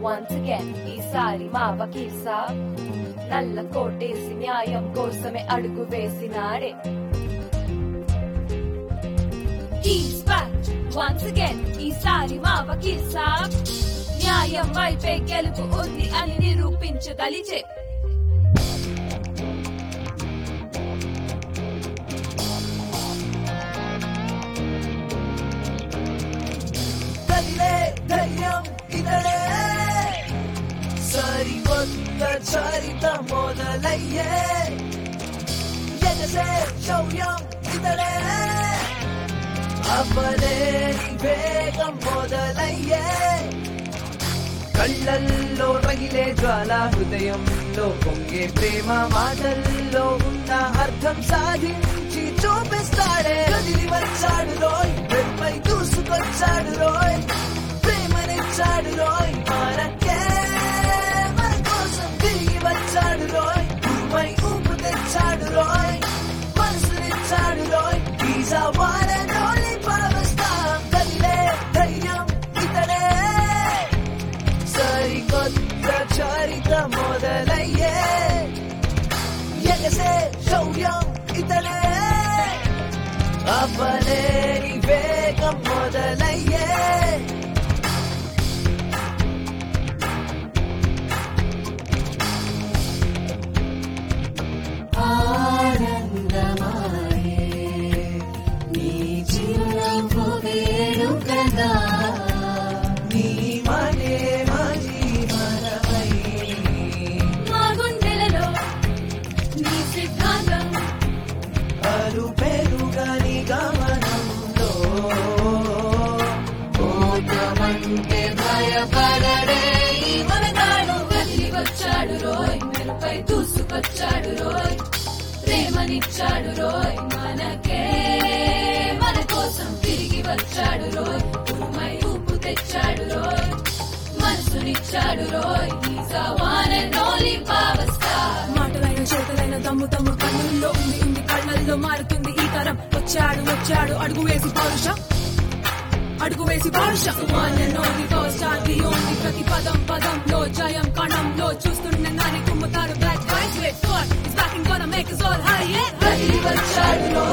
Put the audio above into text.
once again ఈసారి మా వకీల్ సాబ్ నల్ల కోటేసి న్యాయం కోసమే అడుగు వేసినాడే He's back once again ఈసారి మా వకీల్ సాబ్ న్యాయం వైపే గెలుపు ఉంది అని నిరూపించదలిచే కదిలే ధైర్యం ఇతడే సరికొత్త చరిత మొదలయ్యే ఎగసే శౌర్యం ఇతడే అవ్వలేని వేగం మొదలయ్యే కళ్ళల్లో రగిలే జ్వాల హృదయంలో పొంగే ప్రేమ మాటల్లో ఉన్న అర్థం సాధించి చూపిస్తాడే కదిలి వచ్చాడు రోయ్ వెప్పై దూసుకొచ్చాడు రోయ్ ప్రేమనిచ్చాడు రోయ్ మనకే మన కోసం తిరిగి వచ్చాడు రోయ్ భూమై ఊపు తెచ్చాడు రోయ్ మనసునిచ్చాడు రోయ్ He's a one and only power star కదిలే ధైర్యం ఇతడే సరికొత్త చరిత మొదలయ్యే ఎగసే శౌర్యం ఇతడే అవ్వలేని వేగం మొదలయ్యే ఆనందమాయే నీ చిరునవ్వు వేడుకగా నీ మనే మా జీవనమై మా గుండెలలో నీ సిద్ధాంతం అరు పెరుగని గమనంలో ఓటమంటే భయపడడే ఈ మనగాడు కదిలి వచ్చాడు రోయ్ మెరుపై దూసుకొచ్చాడు రోయ్ ప్రేమనిచ్చాడు రోయ్ మనకే మన కోసం తిరిగి వచ్చాడు రోయ్ ఉరుమై ఊపు తెచ్చాడు రోయ్ మనసునిచ్చాడు రోయ్ He's a one and only power star. మాటలైన చేతలైన దమ్ము తమ్ము కన్నుల్లో ఉంది ఉంది కళ్ళల్లో మారుతుంది ఈ తరం వచ్చాడు వచ్చాడు అడుగు వేసి పౌరుష అడుగు వేసి పౌరుష నోది కోస్టాది ఓన్లీ ప్రతి పదం పదంలో జయం కణంలో చూస్తున్న నాని కుమ్ముతారు black vice wait for is back in gonna make us all high yeah కదిలి వచ్చాడు రోయ్